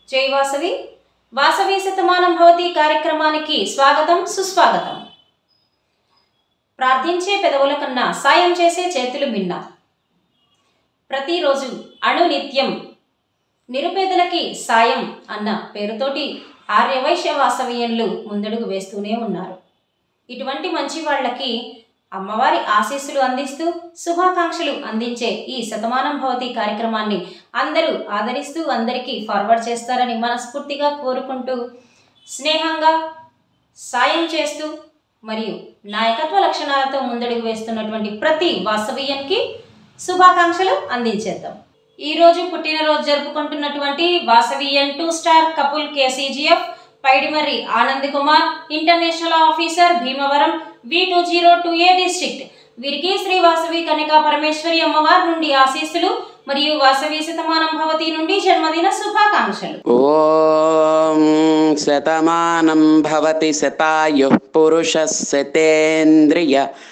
జై వాసవి వాసవి శతమానం భవతి కార్యక్రమానికి స్వాగతం సుస్వాగతం ప్రార్థించే పెదవుల కన్నా సాయం చేసే చేతులు మిన్న ప్రతిరోజు అణు నిత్యం నిరుపేదలకి సాయం అన్న పేరుతోటి ఆర్యవైశ్య వాసవీయులు ముందడుగు వేస్తూనే ఉన్నారు ఇటువంటి మంచి వాళ్ళకి అమ్మవారి ఆశీస్సులు అందిస్తూ శుభాకాంక్షలు అందించే ఈ శతమానం భవతి కార్యక్రమాన్ని అందరూ ఆదరిస్తూ అందరికీ ఫార్వర్డ్ చేస్తారని మనస్ఫూర్తిగా కోరుకుంటూ స్నేహంగా సాయం చేస్తూ మరియు నాయకత్వ లక్షణాలతో ముందడుగు వేస్తున్నటువంటి ప్రతి వాసవీయన్కి శుభాకాంక్షలు అందించేద్దాం ఈ రోజు పుట్టినరోజు జరుపుకుంటున్నటువంటి Vasavian two star couple KCGF Paidimarri Anand Kumar international officer Bhimavaram V two zero two A district వీరికి శ్రీ వాసవి కన్యకా పరమేశ్వరి అమ్మవారి నుండి ఆశీస్సులు మరియు వాసవి శతమానం భవతి నుండి జన్మదిన శుభాకాంక్షలు ॐ शतमानं भवति शतायुः पुरुषः शतेन्द्रिय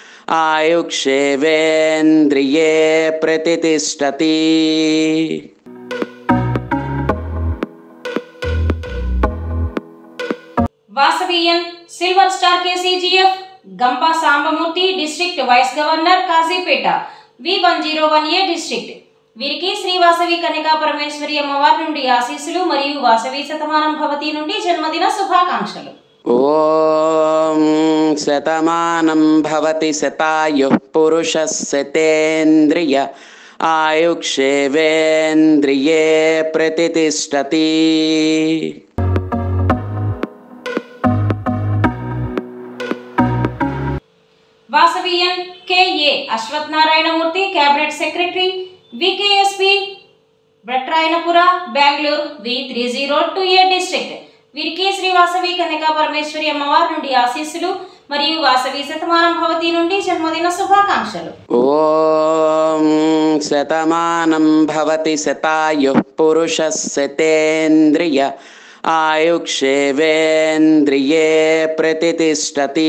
आयुक्षेवेन्द्रिये प्रतितिष्ठति Vasavian silver star KCGF Gampa Sambamurthy district vice governor Kazipet V one zero one A district వీరికి శ్రీ వాసవి కన్యకా పరమేశ్వరి అమ్మవారి నుండి ఆశీస్సులు మరియు వాసవి శతమానం భవతి నుండి జన్మదిన శుభాకాంక్షలు ॐ शतमानं भवति शतायुः पुरुषः शतेन्द्रिय आयुक्षेवेन्द्रिये प्रतितिष्ठति వాసవీయన్ K A Ashwath Narayanamurthy cabinet secretary V K S P Bhatrayanapura Bengaluru V three zero two A district వీరికి శ్రీ వాసవి కన్యకా పరమేశ్వరి అమ్మవారి నుండి ఆశీస్సులు మరియు వాసవి శతమానం భవతి నుండి జన్మదిన శుభాకాంక్షలు ॐ शतमानं भवति शतायुः पुरुषः शतेन्द्रिय आयुक्षेवेन्द्रिये प्रतितिष्ठति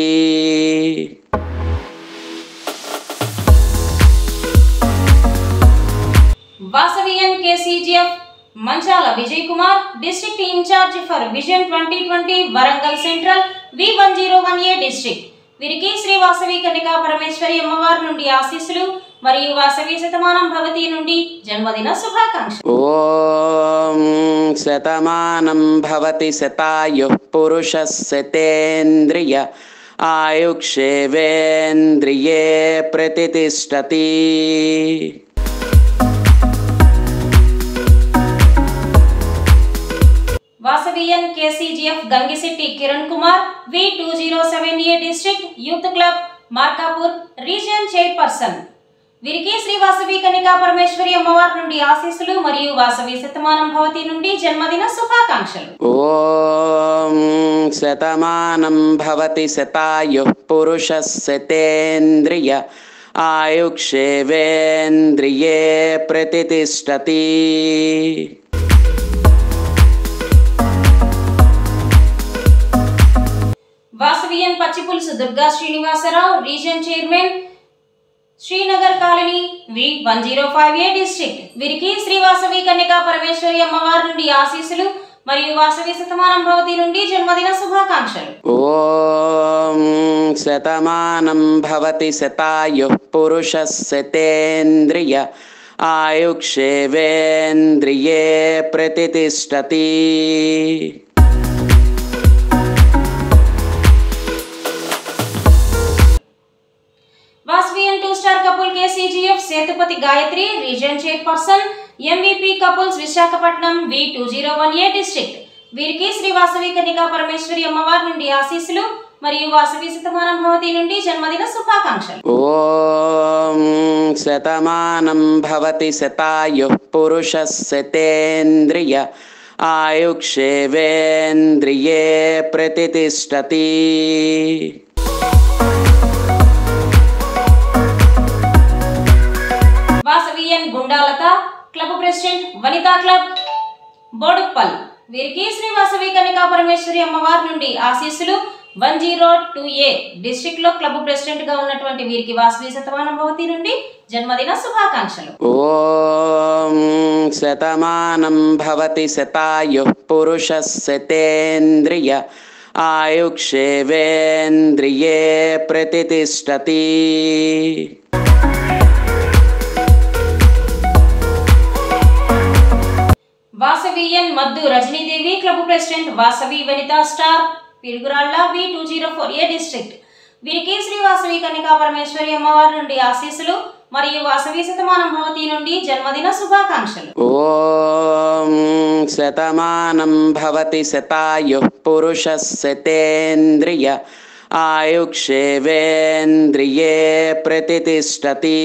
Vasavian KCGF Manchala Vijay Kumar district in charge for vision twenty twenty Warangal central V one zero one A district వీరికి శ్రీ వాసవి కన్యకా పరమేశ్వరి అమ్మవారి నుండి ఆశీస్సులు మరియు వాసవి శతమానం భవతి నుండి జన్మదిన శుభాకాంక్షలు ॐ शतमानं भवति शतायुः पुरुषः शतेन्द्रिय आयुक्षेवेन्द्रिये प्रतितिष्ठति Vasavian KCGF Gangisetti Kiran Kumar V two zero seven A district youth club Markapur region chairperson వీరికి శ్రీ వాసవి కన్యకా పరమేశ్వరి అమ్మవారి నుండి ఆశీస్సులు మరియు వాసవి శతమానం భవతి నుండి జన్మదిన శుభాకాంక్షలు ॐ शतमानं भवति शतायुः पुरुषः शतेन्द्रिय आयुक्षेवेन्द्रिये प्रतितिष्ठति Vasavian Pachipulusu Durga Srinivasarao region chairman Srinagar colony V one zero five A district వీరికి శ్రీ వాసవి కన్యకా పరమేశ్వరి అమ్మవారి నుండి ఆశీస్సులు మరియు వాసవి శతమానం భవతి నుండి జన్మదిన శుభాకాంక్షలు ॐ शतमानं भवति शतायुः पुरुषः शतेन्द्रिय आयुक्षेवेन्द्रिये प्रतितिष्ठति Vasavian two star couple KCGF Sethupathi Gayatri region chairperson MVP couples Visakhapatnam V two zero one A district వీరికి శ్రీ వాసవి కన్యకా పరమేశ్వరి అమ్మవారి నుండి ఆశీస్సులు మరియు వాసవి శతమానం భవతి నుండి జన్మదిన శుభాకాంక్షలు ॐ शतमानं भवति शतायुः पुरुषः शतेन्द्रिय आयुक्षेवेन्द्रिये प्रतितिष्ठति Vasavian Gundalatha club president Vanitha club Boduppal వీరికి శ్రీ వాసవి కన్యకా పరమేశ్వరి అమ్మవారి నుండి ఆశీస్సులు one zero two A district లో క్లబ్ ప్రెసిడెంట్ గా ఉన్నటువంటి వీరికి వాసవి శతమానం భవతి నుండి జన్మదిన శుభాకాంక్షలు ॐ शतमानं भवति शतायुः पुरुषः शतेन्द्रिय आयुक्षेवेन्द्रिये प्रतितिष्ठति Vasavian Maddu Rajanidevi club president Vasavi Vanitha star Piduguralla V two zero four A district వీరికి శ్రీ వాసవి కన్నికా పరమేశ్వరి అమ్మవారి నుండి ఆశీస్సులు మరియు వాసవి శతమానం భవతి నుండి జన్మదిన శుభాకాంక్షలు ॐ शतमानं भवति शतायुः पुरुषः शतेन्द्रिय आयुक्षेवेन्द्रिये प्रतितिष्ठति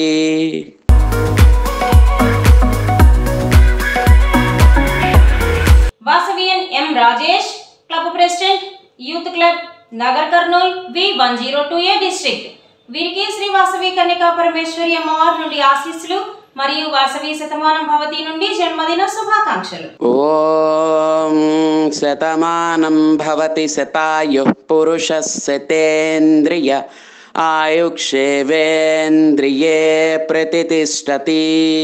Vasavian M Rajesh club president youth club Nagar Kurnool V one zero two A district వీరికి శ్రీ వాసవి కన్నికా పరమేశ్వరి అమ్మవారి నుండి ఆశీస్సులు మరియు వాసవి శతమానం భవతి నుండి జన్మదిన శుభాకాంక్షలు ॐ शतमानं भवति शतायुः पुरुषः शतेन्द्रिय आयुक्षेवेन्द्रिये प्रतितिष्ठति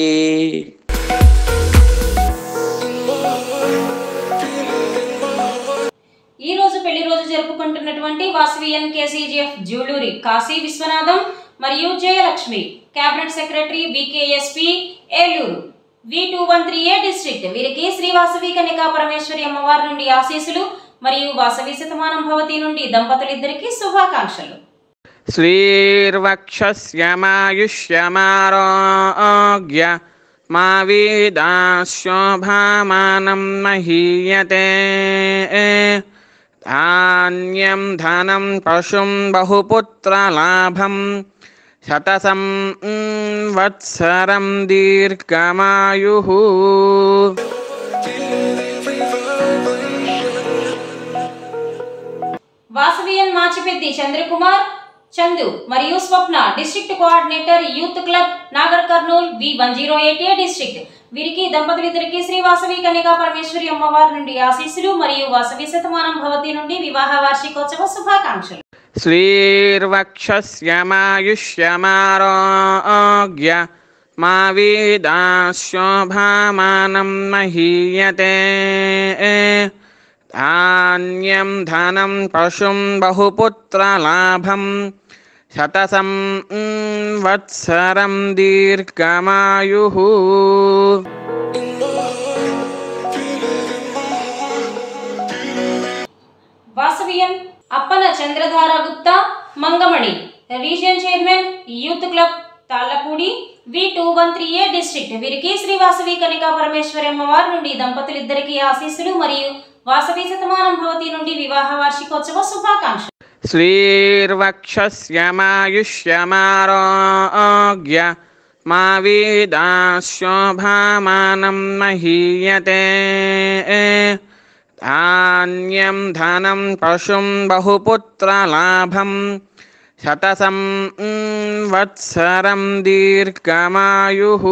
ఈ రోజు పెళ్లి రోజు జరుపుకుంటున్నటువంటి వాసవియన్ కేసీజీఎఫ్ జూలూరి కాశీ విశ్వనాథం మరియు Jayalakshmi cabinet secretary VKSP Eluru V two one three A district వీరికి శ్రీ వాసవి కన్యకా పరమేశ్వరి అమ్మవారి నుండి ఆశీస్సులు మరియు వాసవి శతమానం భవతి నుండి దంపతులిద్దరికి శుభాకాంక్షలు श्रीर्वक्षस्यमायुष्यमारोग्य मा वेदाशोभामानं महीयते धान्यं धनं पशुं बहुपुत्रलाभं शतसं वत्सरं दीर्घमायुः వాసవియన్ మాచిపెద్ది చంద్రకుమార్ చందు మరియు Swapna district coordinator youth club Nagar Kurnool V one zero eight A district వీరికి దంపతులిద్దరికి శ్రీ వాసవి కన్యకా పరమేశ్వరి అమ్మవారి నుండి ఆశీస్సులు మరియు వాసవి శతమానం భవతి నుండి వివాహ వార్షికోత్సవ శుభాకాంక్షలు श्रीर्वक्षस्यमायुष्यमारोग्य मा वेदाशोभामानं महीयते धान्यं धनं पशुं बहुपुत्रलाभं शतसं वत्सरं दीर्घमायुः Vasavian Appana Chandradhara Gupta Mangamani region chairman youth club Tallapudi V two one three A district వీరికి శ్రీ వాసవి కనికా పరమేశ్వరి అమ్మవారి నుండి దంపతులిద్దరికి ఆశీస్సులు మరియు వాసవి శతమానం భవతి నుండి వివాహ వార్షికోత్సవ శుభాకాంక్షలు श्रीर्वक्षस्यमायुष्यमारोग्य मा वेदाशोभामानं महीयते धान्यं धनं पशुं बहुपुत्रलाभं शतसं वत्सरं दीर्घमायुः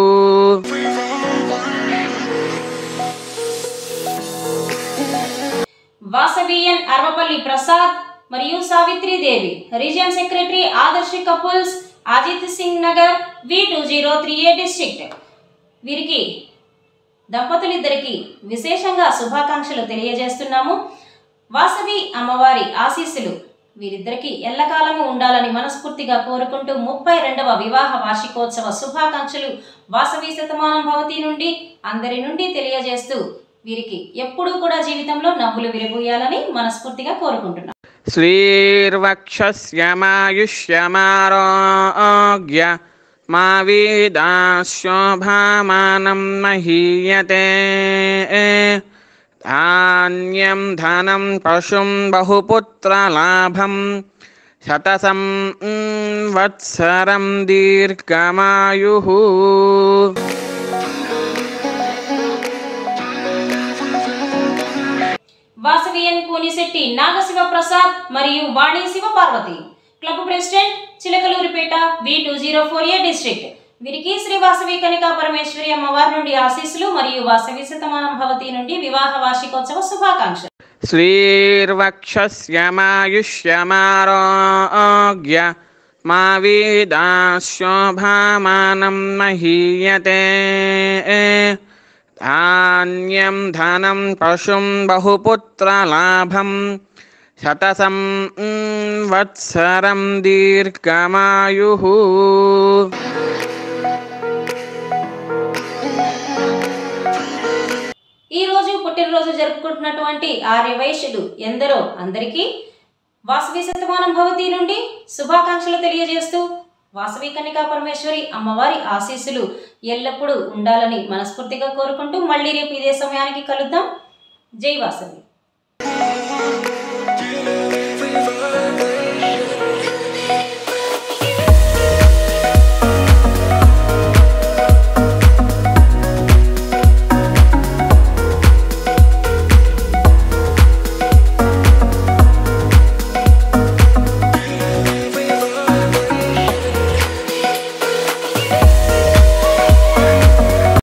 వాసవియన్ అర్వపల్లి ప్రసాద్ మరియు Savitri Devi region secretary Adarshi couples Ajit Singh Nagar V two zero three A district వీరికి దంపతులిద్దరికి విశేషంగా శుభాకాంక్షలు తెలియజేస్తున్నాము వాసవి అమ్మవారి ఆశీస్సులు వీరిద్దరికి ఎల్లకాలము ఉండాలని మనస్ఫూర్తిగా కోరుకుంటూ ముప్పై రెండవ వివాహ వార్షికోత్సవ శుభాకాంక్షలు వాసవి శతమానం భవతి నుండి అందరి నుండి తెలియజేస్తూ వీరికి ఎప్పుడూ కూడా జీవితంలో నవ్వులు విరబోయాలని మనస్ఫూర్తిగా కోరుకుంటున్నాం श्रीर्वक्षस्यमायुष्यमारोग्य मा वेदाशोभामानं महीयते धान्यं धनं पशुं बहुपुत्रलाभं शतसं वत्सरं दीर्घमायुः వాసవియన్ కూనిశెట్టి నాగశివ ప్రసాద్ మరియు Vani Shiva Parvati club president Chilakaluripet V two zero four A district వీరికి శ్రీ వాసవి కనికా పరమేశ్వరి అమ్మవారి నుండి ఆశీస్సులు మరియు వాసవి శతమానం భవతి నుండి వివాహ వార్షికోత్సవ శుభాకాంక్షలు श्रीर्वक्षस्यमायुष्यमारोग्य मा वेदाशोभामानं महीयते धान्यं धनं पशुं बहुपुत्रलाभं शतसं वत्सरं दीर्घमायुः ఈ రోజు పుట్టినరోజు జరుపుకుంటున్నటువంటి ఆర్యవైశ్యులు ఎందరో అందరికీ వాసవి శతమానం భవతి నుండి శుభాకాంక్షలు తెలియజేస్తూ వాసవి కన్నికా పరమేశ్వరి అమ్మవారి ఆశీస్సులు ఎల్లప్పుడూ ఉండాలని మనస్ఫూర్తిగా కోరుకుంటూ మళ్ళీ రేపు ఇదే సమయానికి కలుద్దాం జై వాసవి